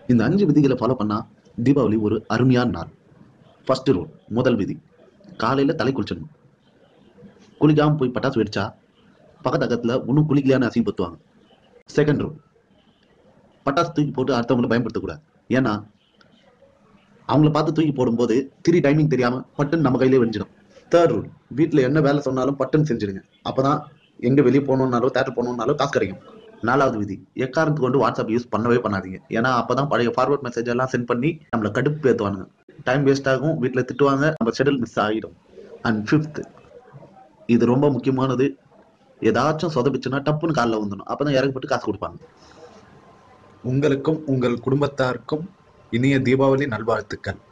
இந்த அஞ்சு விதிகளை ஃபாலோ பண்ணா தீபாவளி ஒரு அருமையான நாள் ஃபர்ஸ்ட் ரூல் முதல் விதி காலையில தலை குளிச்சிடணும் குளிக்காம போய் பட்டாசு வெடிச்சா பக்கத்து பக்கத்துல ஒன்றும் குளிக்கலையான்னு அசிங்கப்படுத்துவாங்க செகண்ட் ரூல் பட்டாசு தூக்கி போட்டு அடுத்தவங்களை பயன்படுத்தக்கூடாது ஏன்னா அவங்கள பார்த்து தூக்கி போடும்போது திரி டைமிங் தெரியாம பட்டுன்னு நம்ம கையிலே வெஞ்சிடும் தேர்ட் ரூல் வீட்டில் என்ன வேலை சொன்னாலும் பட்டுன்னு செஞ்சிடுங்க அப்பதான் எங்க வெளியே போகணுன்னாலோ தேட்டர் போகணுன்னாலோ காசு கிடைக்கும் நாலாவது விதி எக்காரணத்துக்கு கொண்டு வாட்ஸ்அப் யூஸ் பண்ணவே பண்ணாதீங்க ஏன்னா அப்பதான் பழைய ஃபார்வர்ட் மெசேஜ் எல்லாம் சென்ட் பண்ணி நம்மளை கடுப்பு ஏற்றுவானுங்க டைம் வேஸ்ட் ஆகும் வீட்டில் திட்டுவாங்க நம்ம ஷெடியூல் மிஸ் ஆகிடும் அண்ட் ஃபிஃப்த் இது ரொம்ப முக்கியமானது ஏதாச்சும் சொதப்பிச்சுன்னா டப்புன்னு காலில் வந்துடும் அப்பதான் இறக்கப்பட்டு காசு கொடுப்பாங்க உங்களுக்கும் உங்கள் குடும்பத்தாருக்கும் இனிய தீபாவளி நல்வாழ்த்துக்கள்